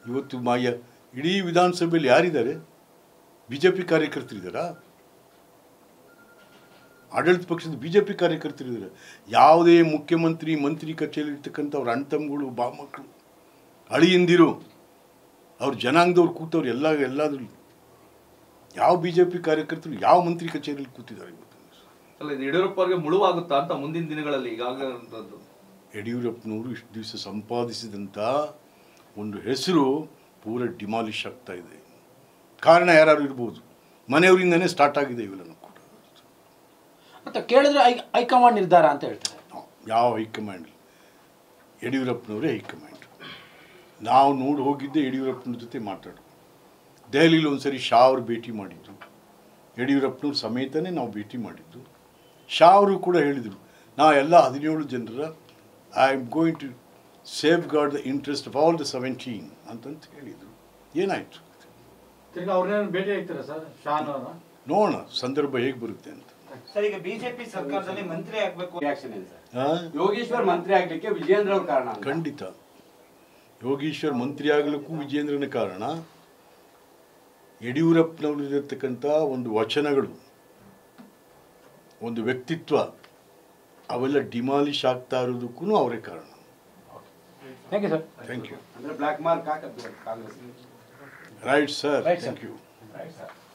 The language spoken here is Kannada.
ಇವತ್ತು ಮಾಯ ಇಡೀ ವಿಧಾನಸಭೆಯಲ್ಲಿ ಯಾರಿದ್ದಾರೆ ಬಿ ಜೆ ಪಿ ಕಾರ್ಯಕರ್ತರಿದ್ದಾರಾ ಆಡಳಿತ ಪಕ್ಷದ ಬಿ ಜೆ ಪಿ ಕಾರ್ಯಕರ್ತರಿದ್ದಾರೆ ಯಾವುದೇ ಮುಖ್ಯಮಂತ್ರಿ ಮಂತ್ರಿ ಕಚೇರಿ ಇರ್ತಕ್ಕಂಥ ಅವ್ರ ಅಣ್ತಮ್ಮಗಳು ಬಾಮಕ್ಕಳು ಅಳಿಯಂದಿರು ಅವ್ರ ಜನಾಂಗದವ್ರು ಕೂತವ್ರು ಎಲ್ಲ ಎಲ್ಲಾದ್ರೂ ಯಾವ ಬಿ ಜೆ ಪಿ ಕಾರ್ಯಕರ್ತರು ಯಾವ ಮಂತ್ರಿ ಕಚೇರಿಯಲ್ಲಿ ಕೂತಿದ್ದಾರೆ ಇವತ್ತು ಅಲ್ಲ ಇದು ಯಡಿಯೂರಪ್ಪ ಅವರಿಗೆ ಮುಳುವಾಗುತ್ತಾ ಅಂತ ಮುಂದಿನ ದಿನಗಳಲ್ಲಿ ಈಗಾಗಲೇ ಇರುವಂತದ್ದು. ಯಡಿಯೂರಪ್ಪನವರು ಇಷ್ಟು ದಿವಸ ಸಂಪಾದಿಸಿದಂಥ ಒಂದು ಹೆಸರು ಪೂರ ಡಿಮಾಲಿಷ್ ಆಗ್ತಾ ಇದೆ ಕಾರಣ ಯಾರು ಇರ್ಬೋದು ಮನೆಯವರಿಂದನೇ ಸ್ಟಾರ್ಟ್ ಆಗಿದೆ ಇವೆಲ್ಲನೂ ಕೂಡ ಅಂತ ಕೇಳಿದ್ರೆ ಹೈ ಹೈಕಮಾಂಡ್ ನಿರ್ಧಾರ ಅಂತ ಹೇಳ್ತಾರೆ ನಾವು ಯಾವ ಹೈಕಮಾಂಡ್ ಯಡಿಯೂರಪ್ಪನವರೇ ಹೈಕಮಾಂಡ್ ನಾವು ನೋಡಿ ಹೋಗಿದ್ದೆ ಯಡಿಯೂರಪ್ಪನ ಜೊತೆ ಮಾತಾಡೋದು ದೆಹಲಿಲಿ ಒಂದ್ಸರಿ ಶಾ ಅವರು ಭೇಟಿ ಮಾಡಿದ್ದು ಯಡಿಯೂರಪ್ಪನವ್ರ ಸಮೇತನೇ ನಾವು ಭೇಟಿ ಮಾಡಿದ್ದು ಶಾ ಅವರು ಕೂಡ ಹೇಳಿದರು ನಾ ಎಲ್ಲ ಹದಿನೇಳು ಜನರ I am going to safeguard the interest of all the seventeen ಅಂತಂತ ಹೇಳಿದರು ಏನಾಯಿತು ತಿರ್ಗಿ ಅವ್ರನ್ನೇನು ಭೇಟಿ ಆಗ್ತೀರಾ ಸರ್ ಶಾನ್ ಅವರ ನೋಡೋಣ ಸಂದರ್ಭ ಹೇಗೆ ಬರುತ್ತೆ ಅಂತ ಸರ್ ಈಗ ಬಿಜೆಪಿ ಸರ್ಕಾರದಲ್ಲಿ ಮಂತ್ರಿ ಆಗ್ಬೇಕು ರಿಯಾಕ್ಷನ್ ಇದೆ ಸರ್ ಆ? ಯೋಗೇಶ್ವರ್ ಮಂತ್ರಿ ಆಗ್ಲಿಕ್ಕೆ ವಿಜೇಂದ್ರ ಅವ್ರ ಕಾರಣ ಅಂತ. ಖಂಡಿತ ಯೋಗೀಶ್ವರ್ ಮಂತ್ರಿ ಆಗಲಿಕ್ಕೂ ವಿಜೇಂದ್ರನ ಕಾರಣ ಯಡಿಯೂರಪ್ಪನವರಿರತಕ್ಕಂಥ ಒಂದು ವಚನಗಳು ಒಂದು ವ್ಯಕ್ತಿತ್ವ ಅವೆಲ್ಲ ಡಿಮಾಲಿಷ್ ಆಗ್ತಾ ಇರೋದಕ್ಕೂ ಅವರೇ ಕಾರಣ thank you sir thank you ಅಂದ್ರೆ ಬ್ಲಾಕ್ ಮಾರ್ಕ್ ಹಾಕದ್ದು Congress right sir Right, sir. Thank you right sir